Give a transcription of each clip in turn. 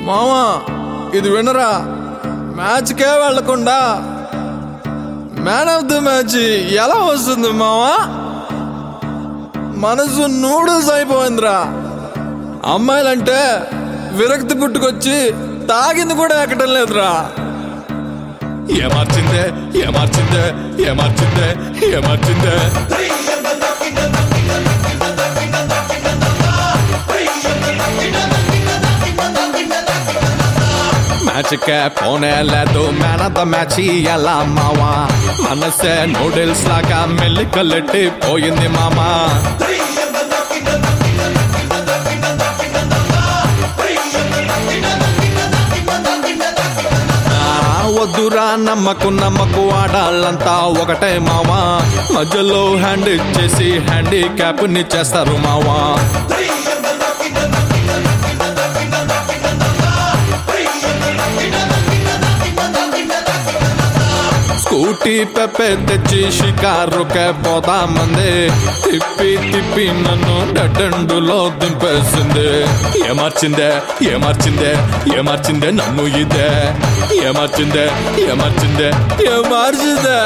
మామా ఇది వినరా మ్యాచ్కే వెళ్లకుండా మ్యాన్ ఆఫ్ ది మ్యాచ్ ఎలా వస్తుంది మావా మనసు నూడిల్స్ అయిపోయిందిరా అమ్మాయిలంటే విరక్తి పుట్టుకొచ్చి తాగింది కూడా ఎక్కడం లేదురా ఏమార్చిందే ఏమార్చిందే ఏమార్చిందే ఏమార్చిందే మ్యాచ్ కే పోనే లేదు మ్యాన్ ఆఫ్ ద మ్యాచ్ ఎలా మావా మనసే నూడిల్స్ లాగా మెల్లికల్లెట్టి పోయింది మామా ఆ, వద్దురా నమ్మకు నమ్మకు ఆడాళ్ళంతా ఒకటే మావా మధ్యలో హ్యాండ్ ఇచ్చేసి హ్యాండిక్యాప్ ని చేస్తారు మావా స్కూటీ పెప్పే తెచ్చి షికారుకే పోదామంది తిప్పి తిప్పి నన్ను డడ్డండులో దింపేసింది ఏమార్చిందే ఏమార్చిందే ఏమార్చిందే నన్ను ఇదే ఏమార్చిందే ఏమార్చిందే మార్చిందే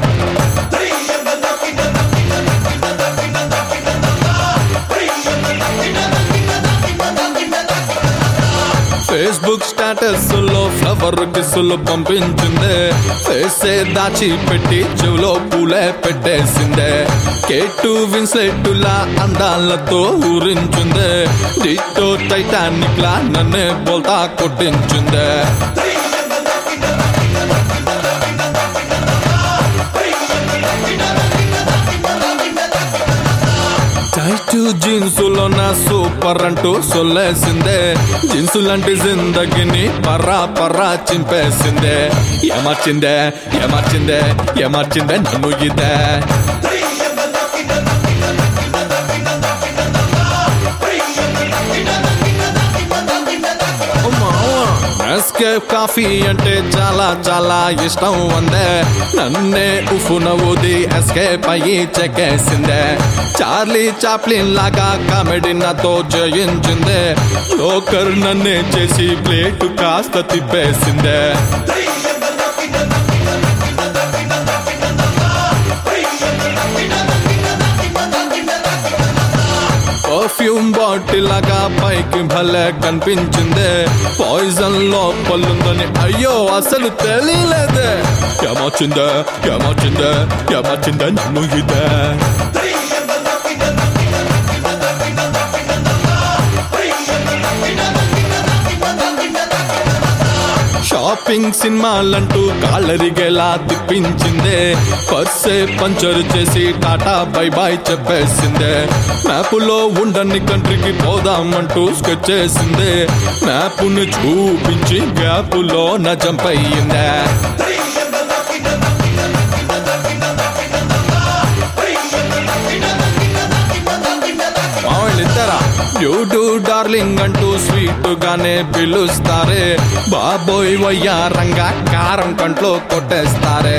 ఫేస్బుక్ స్టేటస్ లో ఫ్లవర్ కిస్సులు పంపించిందే ఫేసే దాచి పెట్టి చెవులో పూలే పెట్టేసిందే కేటు విన్స్లెట్టులా అందాలతో ఊరించిందే డిటో టైటానిక్ లా నన్నే బోల్తా కొట్టించిందే టైట్ జీన్సులో నా సూపర్ అంటూ సొల్లేసిందే జీన్సు లాంటి జిందగిని పర్రా పర్రా చింపేసిందే ఏమార్చిందే ఏమార్చిందే ఏమార్చిందే నన్ను ఇదే ఓ మావా ఎస్కేప్ కాఫీ అంటే చాలా చాలా ఇష్టం అందే నన్నే ఉఫు నవ్వుది ఎస్కేప్ అయ్యి చెక్కేసిందే చార్లీ చాప్లిన్ లాగా కామెడీ నాతో జయించిందే జోకర్ నన్నే చేసి ప్లేట్ కాస్త తిప్పేసిందే పర్ఫ్యూమ్ బాటిల్ లాగా పైకి భలే కనిపించిందే పాయిజన్ లోపలుందని అయ్యో అసలు తెలియలేదే ఏమొచ్చిందే ఏమొచ్చిందే ఏమొచ్చిందే నన్ను ఇదే షాపింగ్ సినిమాలంటూ కాళ్ళరిగేలా తిప్పించిందే పర్సే పంచర్ చేసి టాటా బై బాయ్ చెప్పేసిందే మ్యాపులో ఉండని కంట్రీకి పోదామంటూ స్కెచ్ చేసిందే మ్యాప్ను చూపించి గ్యాపులో నా జంప్ అయ్యిందే మావాళ్ళు ఇద్దరా డ్యూడు డార్లింగ్ అంటూ స్వీట్ గానే పిలుస్తారే బాబోయ్ వయ్యారంగా కారం కంట్లో కొట్టేస్తారే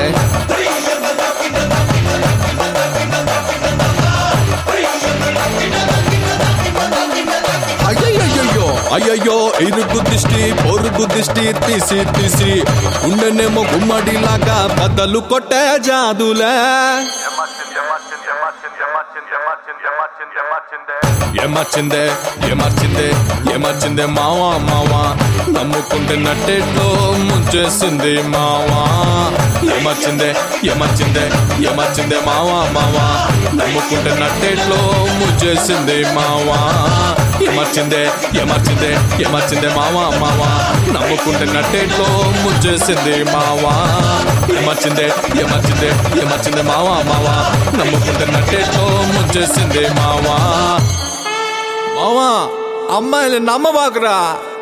అయ్యయ్యో అయ్యయ్యో ఇరుగు దిష్టి పొరుగు దిష్టి తీసి తీసి ఉండనేమో గుమ్మడిలాగా బద్దలు కొట్టే జాదులే ఏమర్చిందే ఏమర్చిందే ఏమర్చిందే మావా మావా నమ్ముకుంటే నట్టేట్లో ముంచేసింది మావా ఏమర్చిందే ఏమర్చిందే ఏమర్చిందే మావా మావా నమ్ముకుంటే నట్టేట్లో ముంచేసింది మావా ఏమర్చిందే ఏమర్చిందే ఏమర్చిందే మావా మావా నమ్ముకుంటే నట్టేట్లో ముంచేసింది మావా ఏమర్చిందే ఏమర్చిందే ఏమర్చిందే మావా మావా నమ్ముకుంటే నట్టేట్లో ముంచేసింది మావా మావా అమ్మాయిని నమ్మబాకురా